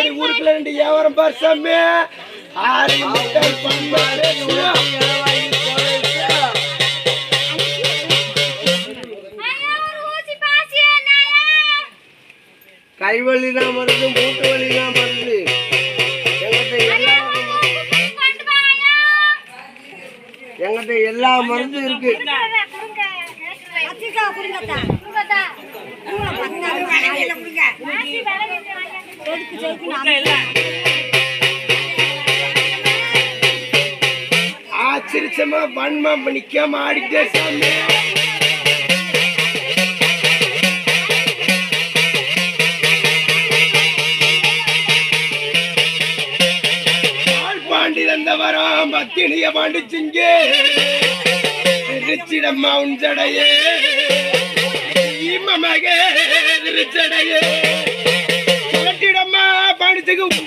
கோடி ஊருக்குள்ள ரெண்டு வியாபாரம் பார் சாமி ஆறு முட்டை பண்பாடு கை வலினா மருந்து மூட்டு வலினா மருந்து எங்கிட்ட எல்லா எங்கிட்ட எல்லா மருந்தும் இருக்கு ஆச்சரிச்சமா வன்மா நிக்காம ஆடிட்டே சாமி பால் பாண்டி தந்தவரம் பத்தினிய பாண்டிச்சிங்க திருச்சிடம்மா உன் ஜடையே இம்மமக திருச்சடையே கட்டிடம்மா பாண்டிச்சுக்கு உன்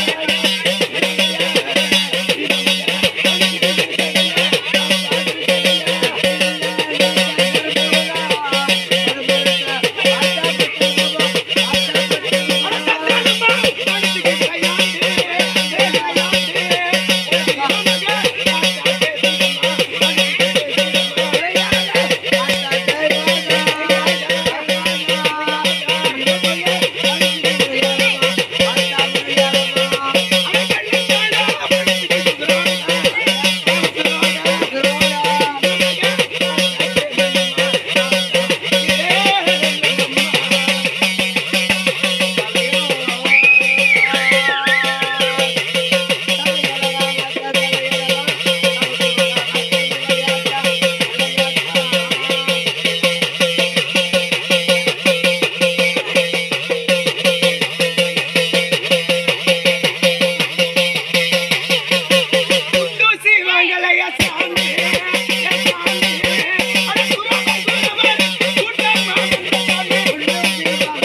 தூசி வாங்கலைய சாமி சாமி அட குரவ குரவ கூட்டமா சாமி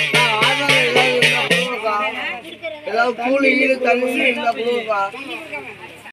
ஏதாவது கூலி கீழே தண்ணி இருந்தா கொடுப்பா